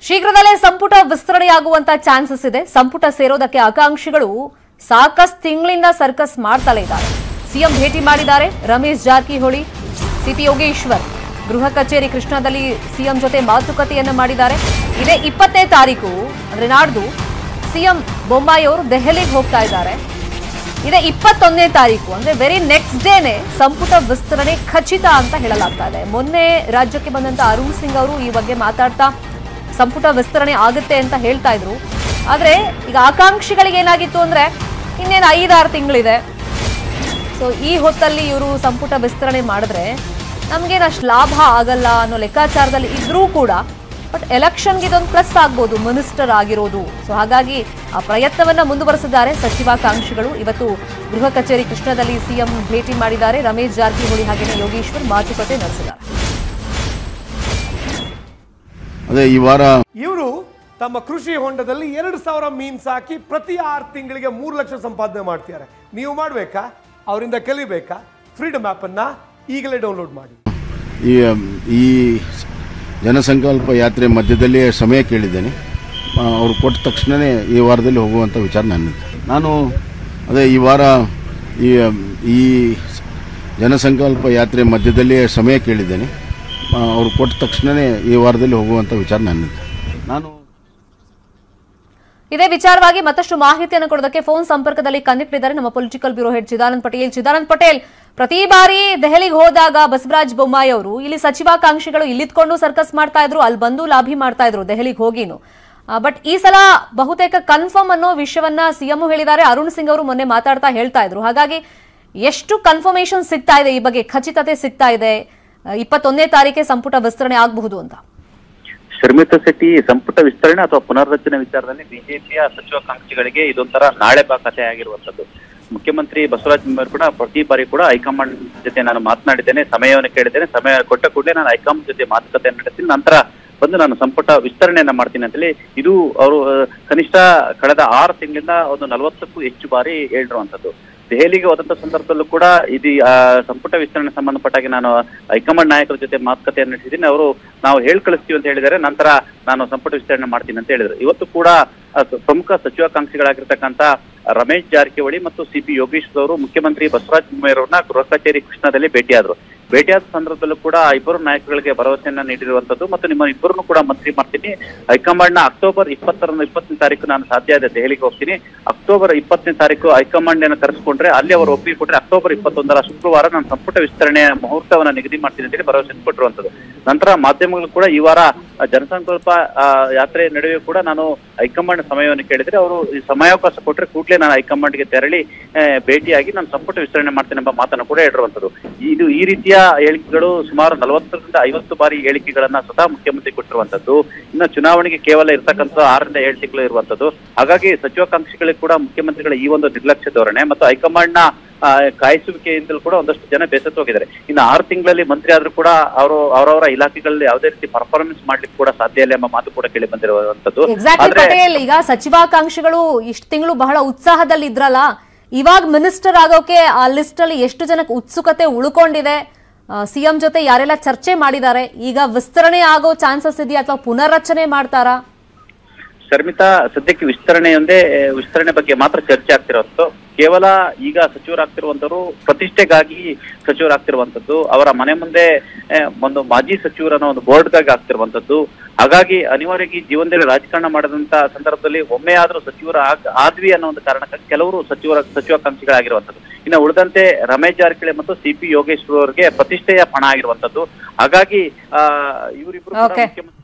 ಶೀಘ್ರದಲ್ಲೇ ಸಂಪುಟ ವಿಸ್ತರಣೆಯಾಗುವಂತ ಚಾನ್ಸಸ್ ಇದೆ ಸಂಪುಟ ಸೇರೋದಕ್ಕೆ ಆಕಾಂಕ್ಷಿಗಳು ಸಾಕಷ್ಟು ತಿಂಗಳಿಂದ ಸರ್ಕಸ್ ಮಾಡ್ತಲೇ ಇದ್ದಾರೆ ಸಿಎಂ ಭೇಟಿ ಮಾಡಿದ್ದಾರೆ ರಮೇಶ್ ಜಾರಕಿಹೊಳಿ ಸಿಪಿ ಯೋಗೇಶ್ವರ್ ಗೃಹ ಕಚೇರಿ ಕೃಷ್ಣದಲ್ಲಿ ಸಿಎಂ ಜೊತೆ ಮಾತುಕತೆಯನ್ನ ಮಾಡಿದ್ದಾರೆ ಇದೇ ಇಪ್ಪತ್ತನೇ ತಾರೀಕು ಅಂದ್ರೆ ನಾಡ್ದು ಸಿಎಂ ಬೊಮ್ಮಾಯಿ ಅವರು ದೆಹಲಿಗೆ ಹೋಗ್ತಾ ಇದ್ದಾರೆ ಇದೇ ಇಪ್ಪತ್ತೊಂದನೇ ತಾರೀಕು ಅಂದ್ರೆ ವೆರಿ ನೆಕ್ಸ್ಟ್ ಡೇನೆ ಸಂಪುಟ ವಿಸ್ತರಣೆ ಖಚಿತ ಅಂತ ಹೇಳಲಾಗ್ತಾ ಇದೆ ಮೊನ್ನೆ ರಾಜ್ಯಕ್ಕೆ ಬಂದಂತ ಅರುಣ್ ಸಿಂಗ್ ಅವರು ಈ ಬಗ್ಗೆ ಮಾತಾಡ್ತಾ ಸಂಪುಟ ವಿಸ್ತರಣೆ ಆಗುತ್ತೆ ಅಂತ ಹೇಳ್ತಾ ಇದ್ರು ಆದ್ರೆ ಈಗ ಆಕಾಂಕ್ಷಿಗಳಿಗೆ ಏನಾಗಿತ್ತು ಅಂದ್ರೆ ಇನ್ನೇನು ಐದಾರು ತಿಂಗಳಿದೆ ಸೊ ಈ ಹೊತ್ತಲ್ಲಿ ಇವರು ಸಂಪುಟ ವಿಸ್ತರಣೆ ಮಾಡಿದ್ರೆ ನಮ್ಗೇನು ಅಷ್ಟು ಲಾಭ ಆಗಲ್ಲ ಅನ್ನೋ ಲೆಕ್ಕಾಚಾರದಲ್ಲಿ ಇದ್ರೂ ಕೂಡ ಬಟ್ ಎಲೆಕ್ಷನ್ಗೆ ಇದೊಂದು ಪ್ಲಸ್ ಆಗ್ಬೋದು ಮಿನಿಸ್ಟರ್ ಆಗಿರೋದು ಸೊ ಹಾಗಾಗಿ ಆ ಪ್ರಯತ್ನವನ್ನ ಮುಂದುವರೆಸಿದ್ದಾರೆ ಸಚಿವಾಕಾಂಕ್ಷಿಗಳು ಇವತ್ತು ಗೃಹ ಕಚೇರಿ ಕೃಷ್ಣದಲ್ಲಿ ಸಿಎಂ ಭೇಟಿ ಮಾಡಿದ್ದಾರೆ ರಮೇಶ್ ಜಾರಕಿಹೊಳಿ ಹಾಗೆಯೇ ಯೋಗೇಶ್ವರ್ ಮಾತುಕತೆ ನಡೆಸಿದ್ದಾರೆ ಅದೇ ಈ ವಾರ ಇವರು ತಮ್ಮ ಕೃಷಿ ಹೊಂಡದಲ್ಲಿ ಎರಡು ಸಾವಿರ ಮೀನ್ ಸಾಕಿ ಪ್ರತಿ ಆರು ತಿಂಗಳಿಗೆ ಮೂರು ಲಕ್ಷ ಸಂಪಾದನೆ ಮಾಡ್ತಿದ್ದಾರೆ ನೀವು ಮಾಡಬೇಕಾ ಅವರಿಂದ ಕಲಿಬೇಕಾ ಫ್ರೀಡಮ್ ಅನ್ನ ಈಗಲೇ ಡೌನ್ಲೋಡ್ ಮಾಡಿ ಈ ಈ ಜನಸಂಕಲ್ಪ ಯಾತ್ರೆ ಮಧ್ಯದಲ್ಲಿ ಸಮಯ ಕೇಳಿದ್ದೇನೆ ಆ, ಅವ್ರು ಕೊಟ್ಟ ತಕ್ಷಣವೇ ಈ ವಾರದಲ್ಲಿ ಹೋಗುವಂಥ ವಿಚಾರ ನನ್ನದು ನಾನು ಅದೇ ಈ ವಾರ ಈ ಈ ಜನಸಂಕಲ್ಪ ಯಾತ್ರೆ ಮಧ್ಯದಲ್ಲಿ ಸಮಯ ಕೇಳಿದ್ದೇನೆ ಆ, ಅವ್ರು ಕೊಟ್ಟ ತಕ್ಷಣವೇ ಈ ವಾರದಲ್ಲಿ ಹೋಗುವಂಥ ವಿಚಾರ ನನ್ನದು ನಾನು ಇದೇ ವಿಚಾರವಾಗಿ ಮತ್ತಷ್ಟು ಮಾಹಿತಿಯನ್ನು ಕೊಡೋದಕ್ಕೆ ಫೋನ್ ಸಂಪರ್ಕದಲ್ಲಿ ಕನೆಕ್ಟ್ ಇದ್ದಾರೆ ನಮ್ಮ political bureau head Chidanand Patel Chidanand Patel ಪ್ರತಿ ಬಾರಿ ದೆಹಲಿಗೆ ಹೋದಾಗ ಬಸವರಾಜ್ ಬೊಮ್ಮಾಯಿ ಅವರು ಇಲ್ಲಿ ಸಚಿವಾಕಾಂಕ್ಷಿಗಳು ಇಲ್ಲಿದ್ಕೊಂಡು ಸರ್ಕಸ್ ಮಾಡ್ತಾ ಇದ್ರು ಅಲ್ಲಿ ಬಂದು ಲಾಭಿ ಮಾಡ್ತಾ ಇದ್ರು ದೆಹಲಿಗೆ ಹೋಗಿನು ಬಟ್ ಈ ಸಲ ಬಹುತೇಕ ಕನ್ಫರ್ಮ್ ಅನ್ನೋ ವಿಷಯವನ್ನ ಸಿಎಂ ಹೇಳಿದ್ದಾರೆ ಅರುಣ್ ಸಿಂಗ್ ಅವರು ಮೊನ್ನೆ ಮಾತಾಡ್ತಾ ಹೇಳ್ತಾ ಇದ್ರು ಹಾಗಾಗಿ ಎಷ್ಟು ಕನ್ಫರ್ಮೇಶನ್ ಸಿಗ್ತಾ ಇದೆ ಈ ಬಗ್ಗೆ ಖಚಿತತೆ ಸಿಗ್ತಾ ಇದೆ ಆ, ಇಪ್ಪತ್ತೊಂದನೇ ತಾರೀಕೆ ಸಂಪುಟ ವಿಸ್ತರಣೆ ಆಗಬಹುದು ಅಂತ ಶರ್ಮಿತಾ ಶೆಟ್ಟಿ ಸಂಪುಟ ವಿಸ್ತರಣೆ ಅಥವಾ ಪುನರ್ರಚನೆ ವಿಚಾರದಲ್ಲಿ ಬಿಜೆಪಿಯ ಸಚಿವಾಕಾಂಕ್ಷಿಗಳಿಗೆ ಇದೊಂಥರ ನಾಳೆ ಬಾ ಕಥೆ ಆಗಿರುವಂತದ್ದು ಮುಖ್ಯಮಂತ್ರಿ ಬಸವರಾಜ ಬೊಮ್ಮಾಯಿ ಕೂಡ ಪ್ರತಿ ಬಾರಿ ಕೂಡ ಹೈಕಮಾಂಡ್ ಜೊತೆ ನಾನು ಮಾತನಾಡಿದ್ದೇನೆ ಸಮಯವನ್ನು ಕೇಳಿದ್ದೇನೆ ಸಮಯ ಕೊಟ್ಟ ಕೂಡಲೇ ನಾನು ಹೈಕಮಾಂಡ್ ಜೊತೆ ಮಾತುಕತೆ ನಡೆಸಿ ನಂತರ ಬಂದು ನಾನು ಸಂಪುಟ ವಿಸ್ತರಣೆಯನ್ನ ಮಾಡ್ತೀನಿ ಅಂತೇಳಿ ಇದು ಅವರು ಆ, ಕನಿಷ್ಠ ಕಳೆದ ಆರು ತಿಂಗಳಿಂದ ಒಂದು ನಲವತ್ತಕ್ಕೂ ಹೆಚ್ಚು ಬಾರಿ ಹೇಳಿರುವಂತದ್ದು ದೆಹಲಿಗೆ ಹೋದಂತ ಸಂದರ್ಭದಲ್ಲೂ ಕೂಡ ಇದು ಆ, ಸಂಪುಟ ವಿಸ್ತರಣೆ ಸಂಬಂಧಪಟ್ಟಾಗಿ ನಾನು ಹೈಕಮಾಂಡ್ ನಾಯಕರ ಜೊತೆ ಮಾತುಕತೆಯನ್ನು ನಡೆಸಿದ್ದೀನಿ ಅವರು ನಾವು ಹೇಳ್ ಕಳಿಸ್ತೀವಿ ಅಂತ ಹೇಳಿದ್ದಾರೆ ನಂತರ ನಾನು ಸಂಪುಟ ವಿಸ್ತರಣೆ ಮಾಡ್ತೀನಿ ಅಂತ ಹೇಳಿದ್ರು ಇವತ್ತು ಕೂಡ ಆ, ಸ- ಪ್ರಮುಖ ಸಚಿವಾಕಾಂಕ್ಷಿಗಳಾಗಿರ್ತಕ್ಕಂಥ ರಮೇಶ್ ಜಾರಕಿಹೊಳಿ ಮತ್ತು ಸಿ ಪಿ ಯೋಗೇಶ್ವರ್ ಅವರು ಮುಖ್ಯಮಂತ್ರಿ ಬಸವರಾಜ ಬೊಮ್ಮಾಯಿ ಅವರನ್ನ ಗೃಹ ಕಚೇರಿ ಕೃಷ್ಣದಲ್ಲಿ ಭೇಟಿಯಾದರು ಭೇಟಿಯಾದ ಸಂದರ್ಭದಲ್ಲೂ ಕೂಡ ಆ ಇಬ್ಬರು ನಾಯಕರಿಗೆ ಭರವಸೆಯನ್ನ ನೀಡಿರುವಂತದ್ದು ಮತ್ತು ನಿಮ್ಮ ಇಬ್ಬರನ್ನು ಕೂಡ ಮಂತ್ರಿ ಮಾಡ್ತೀನಿ ಹೈಕಮಾಂಡ್ ನ ಅಕ್ಟೋಬರ್ ಇಪ್ಪತ್ತರಂದು ಇಪ್ಪತ್ತನೇ ತಾರೀಕು ನಾನು ಸಾಧ್ಯ ಇದೆ ದೆಹಲಿಗೆ ಹೋಗ್ತೀನಿ ಅಕ್ಟೋಬರ್ ಇಪ್ಪತ್ತನೇ ತಾರೀಕು ಹೈಕಮಾಂಡ್ ಅನ್ನು ಕರೆಸ್ಕೊಂಡ್ರೆ ಅಲ್ಲಿ ಅವರು ಒಪ್ಪಿಗೆ ಕೊಟ್ರೆ ಅಕ್ಟೋಬರ್ ಇಪ್ಪತ್ತೊಂದರ ಶುಕ್ರವಾರ ನಾನು ಸಂಪುಟ ವಿಸ್ತರಣೆಯ ಮುಹೂರ್ತವನ್ನ ನಿಗದಿ ಮಾಡ್ತೀನಿ ಅಂತೇಳಿ ಭರವಸೆ ಕೊಟ್ಟಿರುವಂತದ್ದು ನಂತರ ಮಾಧ್ಯಮಗಳು ಕೂಡ ಈ ವಾರ ಆ, ಜನಸಂಕಲ್ಪ ಆ, ಯಾತ್ರೆ ನಡುವೆ ಕೂಡ ನಾನು ಹೈಕಮಾಂಡ್ ಸಮಯವನ್ನು ಕೇಳಿದ್ರೆ ಅವರು ಈ ಸಮಯಾವಕಾಶ ಕೊಟ್ರೆ ಕೂಡಲೇ ನಾನು ಹೈಕಮಾಂಡ್ಗೆ ತೆರಳಿ ಆ, ಭೇಟಿಯಾಗಿ ನಾನು ಸಂಪುಟ ವಿಸ್ತರಣೆ ಮಾಡ್ತೇನೆ ಎಂಬ ಮಾತನ್ನು ಕೂಡ ಹೇಳಿರುವಂತದ್ದು ಇದು ಈ ರೀತಿಯ ಹೇಳಿಕೆಗಳು ಸುಮಾರು ನಲವತ್ತರಿಂದ ಐವತ್ತು ಬಾರಿ ಹೇಳಿಕೆಗಳನ್ನ ಸ್ವತಃ ಮುಖ್ಯಮಂತ್ರಿ ಕೊಟ್ಟಿರುವಂತದ್ದು ಇನ್ನು ಚುನಾವಣೆಗೆ ಕೇವಲ ಇರ್ತಕ್ಕಂಥ ಆರರಿಂದ ಏಳು ತಿಂಗಳು ಇರುವಂತದ್ದು ಹಾಗಾಗಿ ಸಚಿವಾಕಾಂಕ್ಷಿಗಳಿಗೆ ಕೂಡ ಮುಖ್ಯಮಂತ್ರಿಗಳ ಈ ಒಂದು ನಿರ್ಲಕ್ಷ್ಯ ಧೋರಣೆ ಮತ್ತು ಹೈಕಮಾಂಡ್ ನ ಆ, ಕಾಯಿಸುವಿಕೆಯಿಂದಲೂ ಕೂಡ ಒಂದಷ್ಟು ಜನ ಬೇಸತ್ತು ಹೋಗಿದ್ದಾರೆ ಇನ್ನು ಆರು ತಿಂಗಳಲ್ಲಿ ಮಂತ್ರಿ ಆದ್ರೂ ಕೂಡ ಅವರು ಅವರವರ ಇಲಾಖೆಗಳಲ್ಲಿ ಯಾವುದೇ ರೀತಿ ಪರ್ಫಾರ್ಮೆನ್ಸ್ ಮಾಡ್ಲಿಕ್ಕೆ ಕೂಡ ಸಾಧ್ಯ ಇಲ್ಲ ಎಂಬ ಮಾತು ಕೂಡ ಕೇಳಿ ಬಂದಿರುವಂತದ್ದು ಎಕ್ಸಾಕ್ಟ್ಲಿ ಆದ್ರೆ ಪಟೇಲ್ ಈಗ ಸಚಿವಾಕಾಂಕ್ಷಿಗಳು ಇಷ್ಟು ತಿಂಗಳು ಬಹಳ ಉತ್ಸಾಹದಲ್ಲಿ ಇದ್ರಲ್ಲ ಇವಾಗ ಮಿನಿಸ್ಟರ್ ಆಗೋಕೆ ಆ ಲಿಸ್ಟ್ ಅಲ್ಲಿ ಎಷ್ಟು ಜನಕ್ಕೆ ಉತ್ಸುಕತೆ ಉಳ್ಕೊಂಡಿದೆ ಸಿಎಂ ಜೊತೆ ಯಾರೆಲ್ಲ ಚರ್ಚೆ ಮಾಡಿದ್ದಾರೆ ಈಗ ವಿಸ್ತರಣೆ ಆಗೋ ಚಾನ್ಸಸ್ ಇದೆಯಾ ಅಥವಾ ಪುನರ್ರಚನೆ ಮಾಡ್ತಾರಾ ಶರ್ಮಿತಾ ಸದ್ಯಕ್ಕೆ ವಿಸ್ತರಣೆಯೊಂದೇ ವಿಸ್ತರಣೆ ಬಗ್ಗೆ ಮಾತ್ರ ಚರ್ಚೆ ಆಗ್ತಿರೋದು ಕೇವಲ ಈಗ ಸಚಿವರಾಗ್ತಿರುವಂತವರು ಪ್ರತಿಷ್ಠೆಗಾಗಿ ಸಚಿವರಾಗ್ತಿರುವಂತದ್ದು ಅವರ ಮನೆ ಮುಂದೆ ಆ, ಒಂದು ಮಾಜಿ ಸಚಿವರನ್ನ ಒಂದು ಬೋರ್ಡ್ಗಾಗಿ ಆಗ್ತಿರುವಂತದ್ದು ಹಾಗಾಗಿ ಅನಿವಾರ್ಯವಾಗಿ ಜೀವನದಲ್ಲಿ ರಾಜಕಾರಣ ಮಾಡಿದಂತ ಸಂದರ್ಭದಲ್ಲಿ ಒಮ್ಮೆ ಆದ್ರೂ ಸಚಿವರ ಆಗ್- ಆದ್ವಿ ಅನ್ನೋ ಒಂದು ಕಾರಣಕ್ಕಾಗಿ ಕೆಲವರು ಸಚಿವರ ಸಚಿವಾಕಾಂಕ್ಷಿಗಳಾಗಿರುವಂತದ್ದು ಇನ್ನು ಉಳಿದಂತೆ ರಮೇಶ್ ಜಾರಕಿಹೊಳಿ ಮತ್ತು ಸಿ ಪಿ ಯೋಗೇಶ್ವರ್ ಅವರಿಗೆ ಪ್ರತಿಷ್ಠೆಯ ಪಣ ಆಗಿರುವಂತದ್ದು ಹಾಗಾಗಿ ಆ ಇವರಿಬ್ರು ಕೂಡ Okay. ಮುಖ್ಯಮಂತ್ರಿ